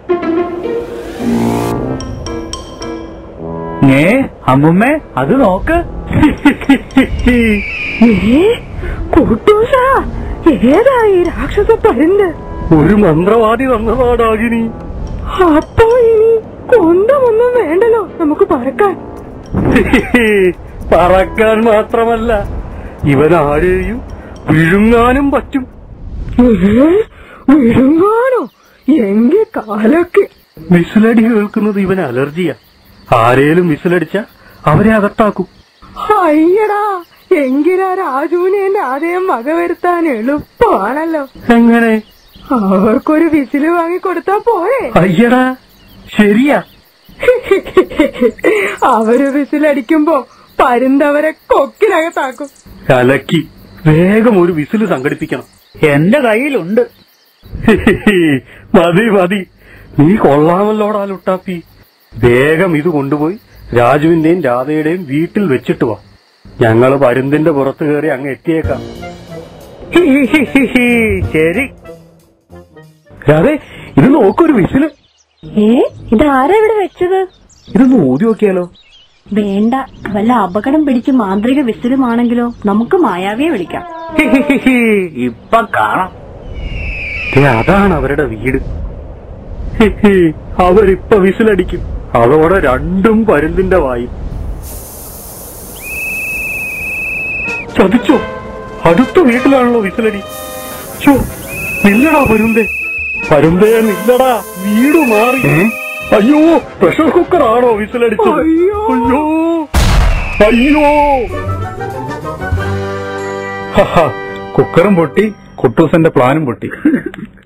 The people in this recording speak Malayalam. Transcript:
ഏ അമ്മുമ്മേ അത് നോക്ക് കൂട്ടൂഷ ഏതായി രാക്ഷസ പരുന്ത് ഒരു മന്ത്രവാദി വന്നതാടാകിനി അപ്പോ ഇനി കൊന്തമൊന്നും വേണ്ടല്ലോ നമുക്ക് പറക്കാൻ പറക്കാൻ മാത്രമല്ല ഇവൻ ആരെയും വിഴുങ്ങാനും പറ്റും വിഴുങ്ങാനോ എങ്കിൽ കാലൊക്കെ വിസിലടി കേൾക്കുന്നത് ഇവൻ അലർജിയാ ആരേലും വിസിലടിച്ച അവരെ അകത്താക്കും അയ്യടാ എങ്കിലാ രാജുവിനെ എന്റെ ആദയം വകവരുത്താൻ എളുപ്പമാണല്ലോ എങ്ങനെ അവർക്കൊരു വിസില് വാങ്ങിക്കൊടുത്താ പോരെ അയ്യടാ ശരിയാ അവര് വിസിലടിക്കുമ്പോ പരുന്തവരെ കൊക്കിനകത്താക്കും കലക്കി വേഗം ഒരു വിസില് സംഘടിപ്പിക്കണം എന്റെ കയ്യിലുണ്ട് മതി മതി നീ കൊള്ളാമല്ലോടാ ലുട്ടാപ്പി വേഗം ഇത് കൊണ്ടുപോയി രാജുവിന്റെയും രാധയുടെയും വീട്ടിൽ വെച്ചിട്ട് വാ ഞങ്ങള് പരുന്തിന്റെ പുറത്ത് കയറി അങ്ങ് എത്തിയേക്കാം ശരി രാധേ ഇത് നോക്കൊരു വിസില് ഏ ഇതാരാ ഇവിടെ വെച്ചത് ഇതൊന്ന് ഊതി നോക്കിയാലോ വേണ്ട വല്ല അപകടം പിടിച്ച് മാന്ത്രിക വിസിലുമാണെങ്കിലോ നമുക്ക് മായാവിയെ വിളിക്കാം ഇപ്പൊ കാണാം ദേ, അതാണ് അവരുടെ വീട് അവരിപ്പൊ വിസിലടിക്കും അതോടെ രണ്ടും പരുന്തിന്റെ വായി ചതിച്ചോ അടുത്ത വീട്ടിലാണല്ലോ വിസിലടി ചോ നില്ലടാ പരുന്തേ പരുന്തേ നില്ലടാ വീട് മാറി അയ്യോ പ്രഷർ കുക്കർ ആണോ വിസിലടിച്ചത് അയ്യോ. അയ്യോ അയ്യോ ഹഹ, കുക്കറും പൊട്ടി കുട്ടൂസന്റെ പ്ലാനും പൊട്ടി